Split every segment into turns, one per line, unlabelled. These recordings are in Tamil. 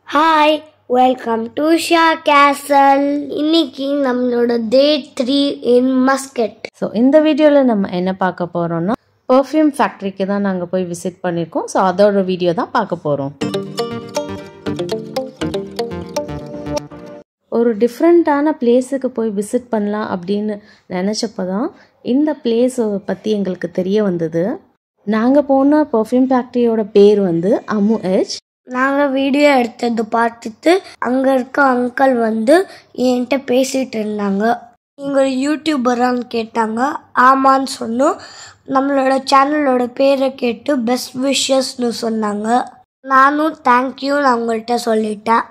ஹாய் வெல்கம் டு ஷா கேசல் இன்னைக்கு நம்மளோட day three in Muscat
so இந்த வீடியோவில் நம்ம என்ன பார்க்க போகிறோம்னா பர்ஃப்யூம் ஃபேக்ட்ரிக்கு தான் நாங்கள் போய் விசிட் பண்ணியிருக்கோம் ஸோ அதோட வீடியோ தான் பார்க்க போகிறோம் ஒரு டிஃப்ரெண்ட்டான பிளேஸுக்கு போய் விசிட் பண்ணலாம் அப்படின்னு நினச்சப்போ தான் இந்த பிளேஸை பற்றி எங்களுக்கு தெரிய வந்தது நாங்கள் போன பர்ஃப்யூம் ஃபேக்ட்ரியோட பேர் வந்து அமு எச்
நாங்கள் வீடியோ எடுத்தது பார்த்துட்டு அங்கே இருக்க அங்கிள் வந்து என்கிட்ட பேசிட்டு இருந்தாங்க நீங்கள் யூடியூபரான்னு கேட்டாங்க ஆமான்னு சொன்னோம் நம்மளோட சேனலோட பேரை கேட்டு பெஸ்ட் விஷஸ்னு சொன்னாங்க நானும் தேங்க்யூன்னு அவங்கள்ட்ட சொல்லிட்டேன்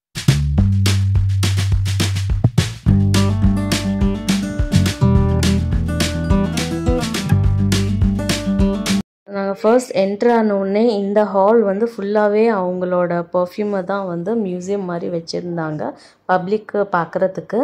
நாங்கள் ஃபர்ஸ்ட் என்ட்ரு ஆன உடனே இந்த ஹால் வந்து ஃபுல்லாகவே அவங்களோட பர்ஃப்யூமை தான் வந்து மியூசியம் மாதிரி வச்சுருந்தாங்க பப்ளிக்கு பார்க்குறதுக்கு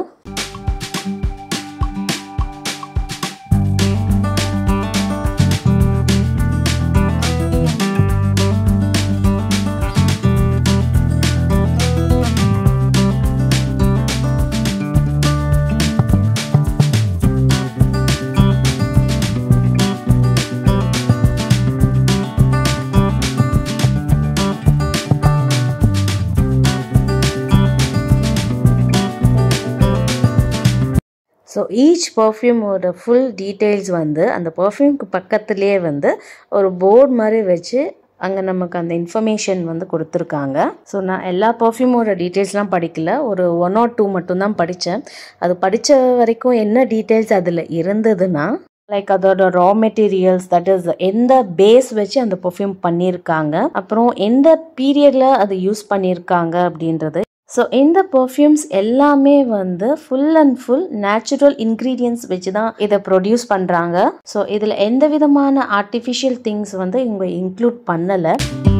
ஸோ ஈச் பர்ஃப்யூமோட ஃபுல் டீட்டெயில்ஸ் வந்து அந்த பர்ஃப்யூம்க்கு பக்கத்துலேயே வந்து ஒரு போர்டு மாதிரி வச்சு அங்கே நமக்கு அந்த இன்ஃபர்மேஷன் வந்து கொடுத்துருக்காங்க ஸோ நான் எல்லா பர்ஃப்யூமோட டீட்டெயில்ஸ்லாம் படிக்கல ஒரு ஒன் ஆர் டூ மட்டும்தான் படித்தேன் அது படித்த வரைக்கும் என்ன டீட்டெயில்ஸ் அதில் இருந்ததுன்னா லைக் அதோட ரா மெட்டீரியல்ஸ் தட் இஸ் எந்த பேஸ் வச்சு அந்த பர்ஃப்யூம் பண்ணியிருக்காங்க அப்புறம் எந்த பீரியடில் அதை யூஸ் பண்ணியிருக்காங்க அப்படின்றது ஸோ இந்த பர்ஃப்யூம்ஸ் எல்லாமே வந்து full and full natural ingredients வச்சு தான் இதை ப்ரொடியூஸ் பண்ணுறாங்க ஸோ இதில் எந்த விதமான ஆர்டிஃபிஷியல் திங்ஸ் வந்து இவங்க இன்க்ளூட் பண்ணலை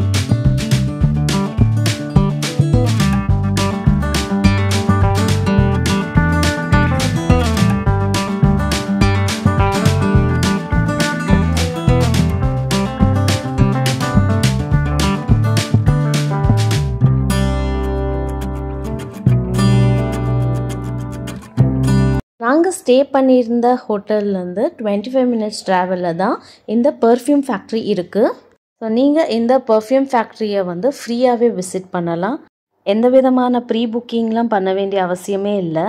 நாங்கள் ஸ்டே பண்ணியிருந்த ஹோட்டல்லேருந்து டுவெண்ட்டி ஃபைவ் மினிட்ஸ் ட்ராவலில் தான் இந்த பர்ஃப்யூம் ஃபேக்ட்ரி இருக்குது ஸோ நீங்கள் இந்த பர்ஃப்யூம் ஃபேக்ட்ரியை வந்து ஃப்ரீயாகவே விசிட் பண்ணலாம் எந்த விதமான ப்ரீ புக்கிங்லாம் பண்ண வேண்டிய அவசியமே இல்லை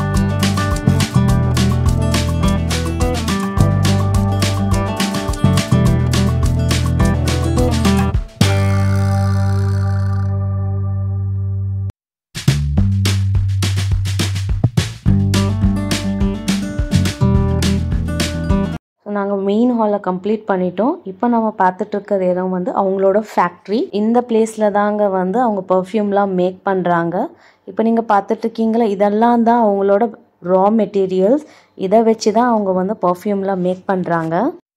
ஸோ நாங்கள் மெயின் ஹாலை கம்ப்ளீட் பண்ணிட்டோம் இப்போ நம்ம பார்த்துட்டு இருக்கிற இடம் வந்து அவங்களோட ஃபேக்ட்ரி இந்த பிளேஸில் தாங்க வந்து அவங்க பர்ஃப்யூம்லாம் மேக் பண்ணுறாங்க இப்போ நீங்கள் பார்த்துட்டு இருக்கீங்களா இதெல்லாம் தான் அவங்களோட ரா மெட்டீரியல்ஸ் இதை வச்சு தான் அவங்க வந்து பர்ஃப்யூம்லாம் மேக் பண்ணுறாங்க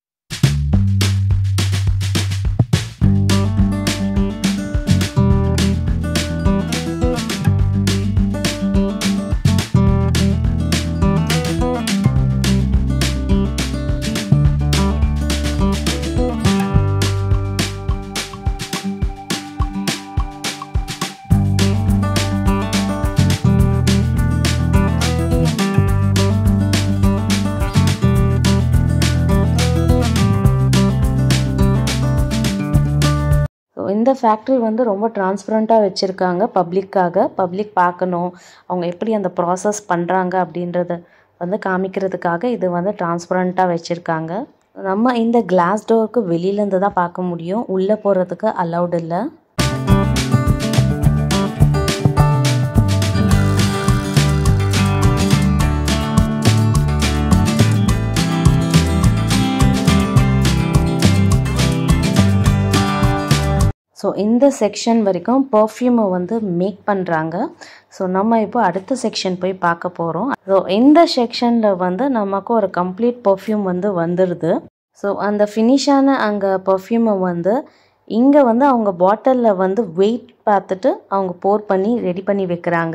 ஸோ இந்த ஃபேக்ட்ரி வந்து ரொம்ப டிரான்ஸ்பரண்ட்டாக வச்சுருக்காங்க பப்ளிக்காக பப்ளிக் பார்க்கணும் அவங்க எப்படி அந்த ப்ராசஸ் பண்ணுறாங்க அப்படின்றத வந்து காமிக்கிறதுக்காக இது வந்து டிரான்ஸ்பரண்ட்டாக வச்சுருக்காங்க நம்ம இந்த கிளாஸ் டோருக்கு வெளியிலேருந்து தான் பார்க்க முடியும் உள்ளே போகிறதுக்கு அலௌட் இல்லை ஸோ இந்த செக்ஷன் வரைக்கும் பர்ஃப்யூமை வந்து மேக் பண்ணுறாங்க ஸோ நம்ம இப்போ அடுத்த செக்ஷன் போய் பார்க்க போகிறோம் ஸோ இந்த செக்ஷனில் வந்து நமக்கு ஒரு கம்ப்ளீட் பர்ஃப்யூம் வந்து வந்துடுது ஸோ அந்த ஃபினிஷான அங்கே பர்ஃப்யூமை வந்து இங்கே வந்து அவங்க பாட்டிலில் வந்து வெயிட் பார்த்துட்டு அவங்க போர் பண்ணி ரெடி பண்ணி வைக்கிறாங்க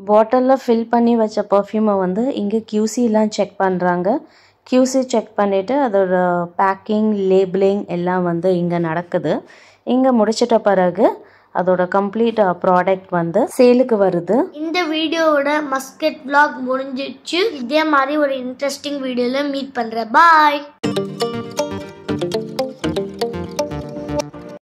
பாட்டிலில் ஃபில் பண்ணி வச்ச பர்ஃப்யூமை வந்து இங்கே கியூசிலாம் செக் பண்ணுறாங்க கியூசி செக் பண்ணிவிட்டு அதோட பேக்கிங் லேபிளிங் எல்லாம் வந்து இங்கே நடக்குது இங்கே முடிச்சிட்ட பிறகு அதோட கம்ப்ளீட் ப்ராடக்ட் வந்து சேலுக்கு வருது
இந்த வீடியோவோட மஸ்கெட் vlog முடிஞ்சிச்சு இதே மாதிரி ஒரு இன்ட்ரெஸ்டிங் வீடியோவில் மீட் பண்ணுறேன் பாய்